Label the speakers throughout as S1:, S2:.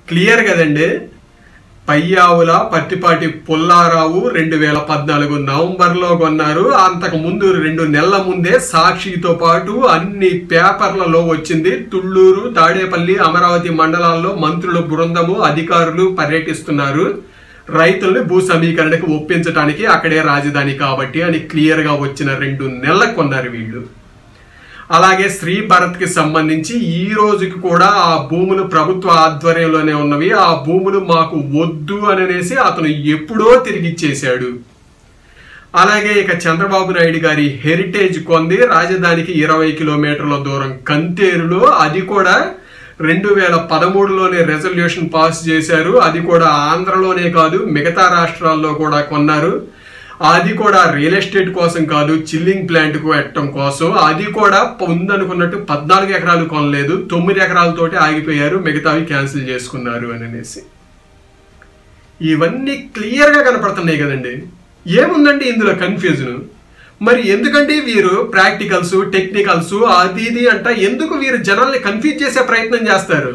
S1: clear కదండి పయ్యావుల పత్తిపాటి పుల్లారావు రెండు వేల పద్నాలుగు నవంబర్లో కొన్నారు అంతకు ముందు రెండు నెలల ముందే సాక్షితో పాటు అన్ని పేపర్లలో వచ్చింది తుళ్ళూరు తాడేపల్లి అమరావతి మండలాల్లో మంత్రుల బృందము అధికారులు పర్యటిస్తున్నారు రైతుల్ని భూ సమీకరణకు ఒప్పించడానికి అక్కడే రాజధాని కాబట్టి అని క్లియర్ గా వచ్చిన రెండు నెలలకు కొన్నారు వీళ్ళు అలాగే శ్రీ భరత్ కి సంబంధించి ఈ రోజుకి కూడా ఆ భూములు ప్రభుత్వ ఆధ్వర్యంలోనే ఉన్నవి ఆ భూములు మాకు వద్దు అని అనేసి అతను ఎప్పుడో తిరిగి ఇచ్చేశాడు అలాగే ఇక చంద్రబాబు నాయుడు గారి హెరిటేజ్ కొంది రాజధానికి ఇరవై కిలోమీటర్ల దూరం కంతేరులో అది కూడా రెండు వేల పదమూడులోనే రెజల్యూషన్ పాస్ చేశారు అది కూడా ఆంధ్రలోనే కాదు మిగతా రాష్ట్రాల్లో కూడా కొన్నారు అది కూడా రియల్ ఎస్టేట్ కోసం కాదు చిల్లింగ్ ప్లాంట్ కు పెట్టడం కోసం అది కూడా ఉందనుకున్నట్టు పద్నాలుగు ఎకరాలు కొనలేదు తొమ్మిది ఎకరాలతోటి ఆగిపోయారు మిగతావి క్యాన్సిల్ చేసుకున్నారు అని అనేసి ఇవన్నీ క్లియర్ గా కనపడుతున్నాయి కదండి ఏముందండి ఇందులో కన్ఫ్యూజన్ మరి ఎందుకంటే వీరు ప్రాక్టికల్స్ టెక్నికల్స్ అది ఇది అంట ఎందుకు వీరు జనాల్ని కన్ఫ్యూజ్ చేసే ప్రయత్నం చేస్తారు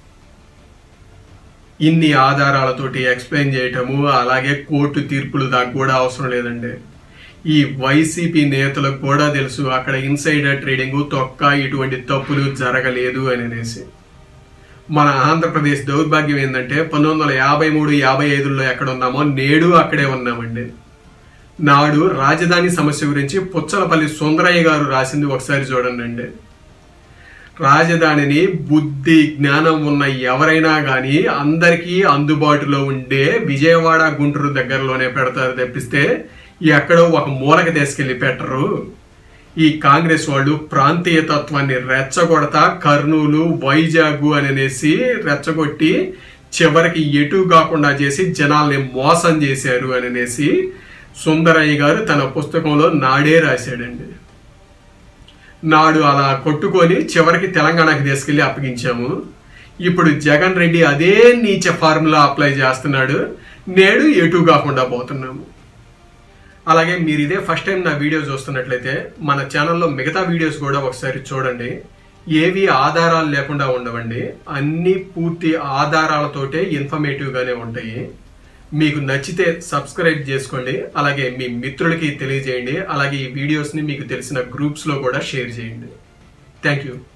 S1: ఇన్ని ఆధారాలతోటి ఎక్స్ప్లెయిన్ చేయటము అలాగే కోర్టు తీర్పులు దాకా కూడా అవసరం లేదండి ఈ వైసీపీ నేతలకు కూడా తెలుసు అక్కడ ఇన్సైడర్ ట్రేడింగ్ తొక్క ఇటువంటి తప్పులు జరగలేదు అని అనేసి మన ఆంధ్రప్రదేశ్ దౌర్భాగ్యం ఏంటంటే పంతొమ్మిది వందల యాభై మూడు యాభై ఐదులో ఎక్కడ ఉన్నామో నేడు అక్కడే ఉన్నామండి నాడు రాజధాని సమస్య గురించి పుచ్చలపల్లి సుందరయ్య గారు రాసింది ఒకసారి చూడండి అండి రాజధానిని బుద్ధి జ్ఞానం ఉన్న ఎవరైనా కానీ అందరికీ అందుబాటులో ఉండే విజయవాడ గుంటూరు దగ్గరలోనే పెడతారు తప్పిస్తే ఎక్కడో ఒక మూలకి తీసుకెళ్లి పెట్టరు ఈ కాంగ్రెస్ వాళ్ళు ప్రాంతీయ తత్వాన్ని రెచ్చగొడతా కర్నూలు వైజాగ్ అని అనేసి రెచ్చగొట్టి చివరికి ఎటు కాకుండా చేసి జనాల్ని మోసం చేశారు అని అనేసి సుందరయ్య గారు తన పుస్తకంలో నాడే రాశాడండి నాడు అలా కొట్టుకొని చివరికి తెలంగాణకి తీసుకెళ్లి అప్పగించాము ఇప్పుడు జగన్ రెడ్డి అదే నీచ ఫార్ములా అప్లై చేస్తున్నాడు నేడు ఎటు కాకుండా పోతున్నాము అలాగే మీరు ఇదే ఫస్ట్ టైం నా వీడియో చూస్తున్నట్లయితే మన ఛానల్లో మిగతా వీడియోస్ కూడా ఒకసారి చూడండి ఏవి ఆధారాలు లేకుండా ఉండవండి అన్ని పూర్తి ఆధారాలతోటే ఇన్ఫర్మేటివ్గానే ఉంటాయి మీకు నచ్చితే సబ్స్క్రైబ్ చేసుకోండి అలాగే మీ మిత్రులకి తెలియజేయండి అలాగే ఈ వీడియోస్ని మీకు తెలిసిన గ్రూప్స్లో కూడా షేర్ చేయండి థ్యాంక్ యూ